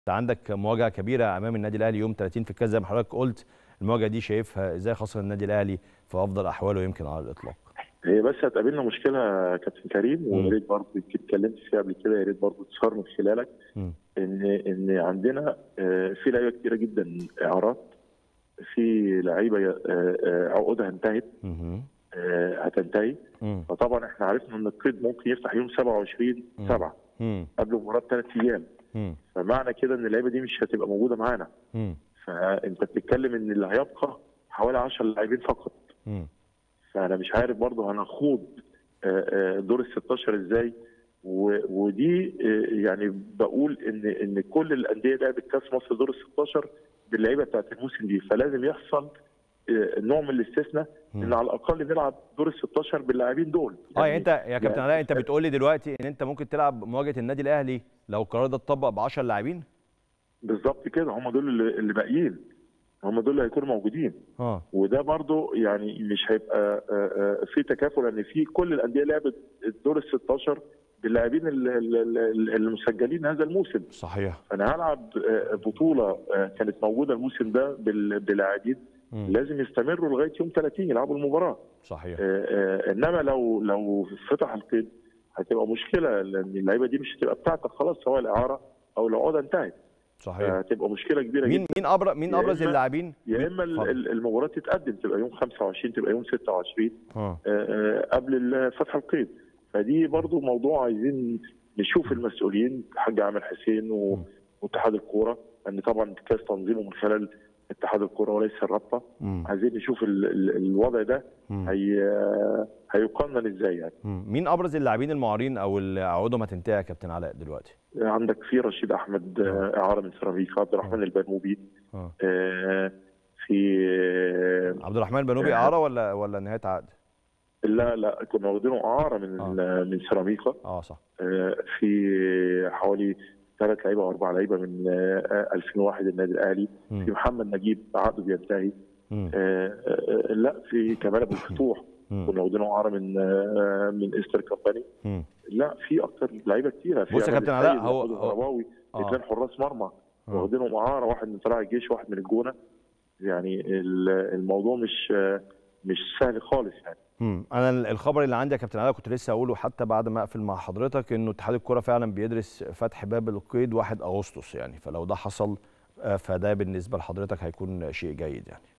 انت عندك مواجهه كبيره امام النادي الاهلي يوم 30 في الكاس زي ما حضرتك قلت المواجهه دي شايفها ازاي خاصه النادي الاهلي في افضل احواله يمكن على الاطلاق هي بس هتقابلنا مشكله يا كابتن كريم ويا ريت برضه يمكن اتكلمت فيها قبل كده يا ريت برضه تظهر من خلالك مم. ان ان عندنا آه، في لعيبه كتيره جدا اعارات في لعيبه آه، آه، عقودها انتهت مهم. آه، هتنتهي مم. فطبعا احنا عرفنا ان القيد ممكن يفتح يوم 27 مم. 7 مم. قبل المباراه بثلاث ايام مم. فمعنى كده ان اللعيبه دي مش هتبقى موجوده معانا مم. فانت بتتكلم ان اللي هيبقى حوالي 10 لاعبين فقط مم. فانا مش عارف برضه هنخوض آه، آه، دور ال 16 ازاي و- ودي آه، يعني بقول ان ان كل الانديه لعبت كاس مصر دور ال 16 باللعيبه بتاعت الموسم دي فلازم يحصل آه، نوع من الاستثناء ان على الاقل نلعب دور ال 16 باللاعبين دول اه يعني انت يا كابتن يعني- علاء انت بتقول لي دلوقتي ان انت ممكن تلعب مواجهه النادي الاهلي لو القرار ده اتطبق ب 10 لاعبين بالظبط كده هم دول اللي اللي باقيين هم دول اللي هيكونوا موجودين اه وده برضو يعني مش هيبقى آه، آه، في تكافل لان في كل الانديه لعبت الدور ال 16 باللاعبين ال- ال- ال- المسجلين هذا الموسم صحيح فانا هلعب آه، بطوله آه، كانت موجوده الموسم ده بال- بلاعبين مم. لازم يستمروا لغايه يوم 30 يلعبوا المباراه صحيح آه، آه، انما لو لو فتح القيد هتبقى مشكله لان اللعيبه دي مش هتبقى بتاعتك خلاص سواء الاعاره او العقده انتهت صحيح هتبقى مشكله كبيره مين جدا مين ابرز مين يا ابرز إما- اللاعبين يا مين- اما ال- اتفضل. ال- المباراه تتقدم تبقى يوم 25 تبقى يوم 26 اه آه، آه، قبل ال- فتح القيد فدي برضو موضوع عايزين نشوف المسؤولين الحاج عامر حسين و- م. واتحاد الكوره لان طبعا الكاس تنظيمه من خلال اتحاد الكوره وليس الرابطه مم. عايزين نشوف ال- ال- الوضع ده مم. هي آه، هيقنن ازاي يعني مم. مين ابرز اللاعبين المعارين او اللي عقودهم هتنتهي يا كابتن علاء دلوقتي عندك في رشيد احمد آه، اعاره من سيراميكا عبد الرحمن البنوبي اه آه، في آه، عبد الرحمن البنوبي آه. اعاره ولا ولا نهايه عقد لا لا كنا واخدينه اعاره من آه. من سيراميكا اه صح آه، في حوالي ثلاث لعيبه او اربع لعيبه من آه، 2001 النادي الاهلي مم. في محمد نجيب عقده بينتهي مم. آه، آه، لا في كمال ابو الفتوح مم. كنا واخدينه اعاره من آه، من استر كمباني مم. لا في اكتر لعيبه كتيره في بص يا عماد كابتن علاء، السيد هو- ومحمود هو- الغرباوي آه. اثنين حراس مرمى آه. واخدينهم اعاره واحد من طلائع الجيش واحد من الجونه يعني ال- الموضوع مش آه، مش سهل خالص يعني مم. انا ال- الخبر اللي عندي يا كابتن علاء كنت لسه اقوله حتى بعد ما اقفل مع حضرتك انه اتحاد الكوره فعلا بيدرس فتح باب القيد 1 اغسطس يعني فلو ده حصل آه، فده بالنسبه لحضرتك هيكون شيء جيد يعني